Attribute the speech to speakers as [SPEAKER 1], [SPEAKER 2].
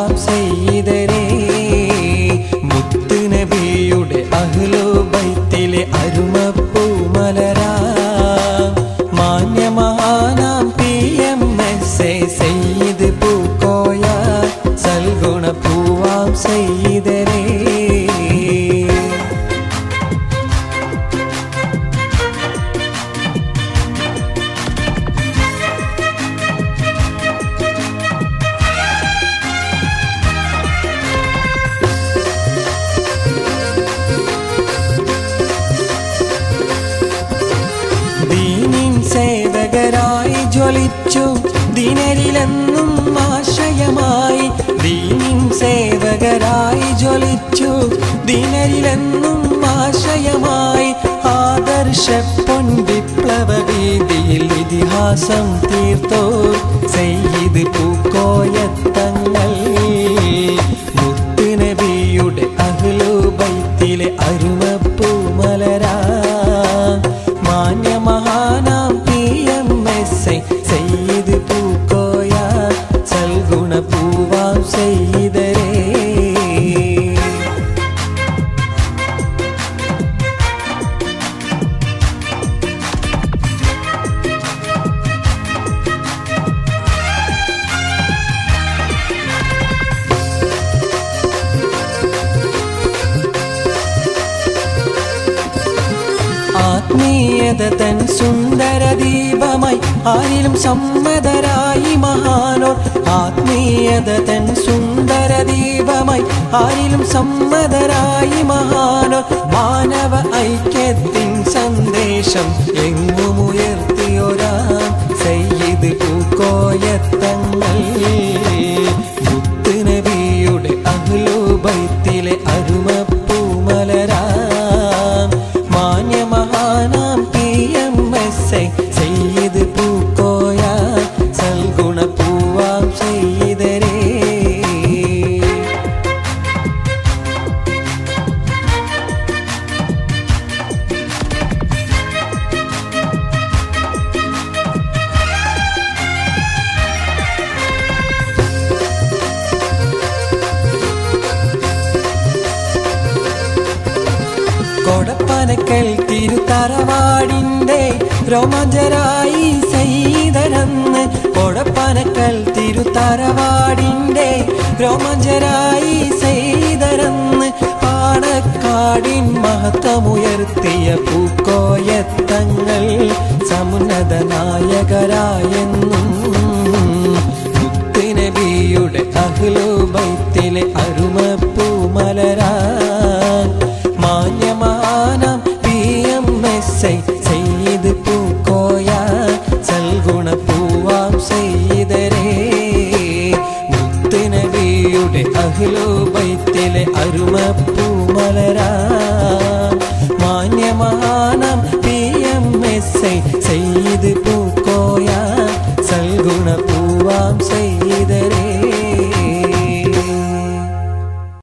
[SPEAKER 1] പൂവാം സെയ്തരേ മുത്ത് നബിയുടെ അഹ്ലു ബൈത്തിലെ അരുമപ്പൂ മലരാ മാന്യമഹാനാം P M S A Sayyid Pookoya സൽഗുണ പൂവാം സെയ്തരേ ദീനിൻ സേവകരായി ജ്വലിച്ചു ദിനരിലെന്നും ആശയമായി ദീനിൻ സേവകരായി ജ്വലിച്ചു ദിനരിലെന്നും ആശയമായി ആദർശ പൊൻ വിപ്ലവ വീതിയിൽ ഇതിഹാസം തീർത്തോ സെയ്ത് പൂക്കോയത്തങ്ങൾ മുത്ത് നബിയുടെ അഹ്ലു ബൈത്തിലെ അരുമപ്പൂ മലരാ മാന്യമഹാനാം P M S Sayyid Pookoya സൽഗുണ പൂവാം സെയ്തരേ ആത്മീയത തൻ സുന്ദര ദീപമായി ആരിലും സമ്മതരായി മഹാനോർ ആത്മീയത തൻ സുന്ദര ദീപമായി ആരിലും സമ്മതരായി മഹാനോർ മാനവ ഐക്യത്തിൻ സന്ദേശം എങ്ങുമുയർത്തിയൊരാ സയ്യിദ് പൂക്കോയത്തങ്ങൾ മുത്ത് നബിയുടെ അഹ്ലു ബൈത്തിലെ അരുമപ്പൂ മലരാ മാന്യമഹാനാം P M S Sayyid Pookoya സൽഗുണ പൂവാം ചെയ്തരേ കൊടപ്പനക്കൽ തിരുത്തറവാടിന്റെ രോമാഞ്ചരായി സൈതരന്ന് കൊടപ്പനക്കൽ തിരുത്തറവാടിന്റെ രോമാഞ്ചരായി സൈതരന്ന് പാണക്കാടിൻ മഹത്വമുയർത്തിയ പൂക്കോയത്തങ്ങൾ സമുന്നത നായകരായെന്നും മുത്തുനബിയുടെ അഹ്ലു ബൈത്തിലെ അരുമപ്പൂ മലരാ മാന്യമാനം P M S I Sayyid Pookoya സൽഗുണ പൂവാം സെയ്തരേ മുത്തുനബിയുടെ അഹ്ലു ബൈത്തിലെ അരുമപ്പൂ മലരാ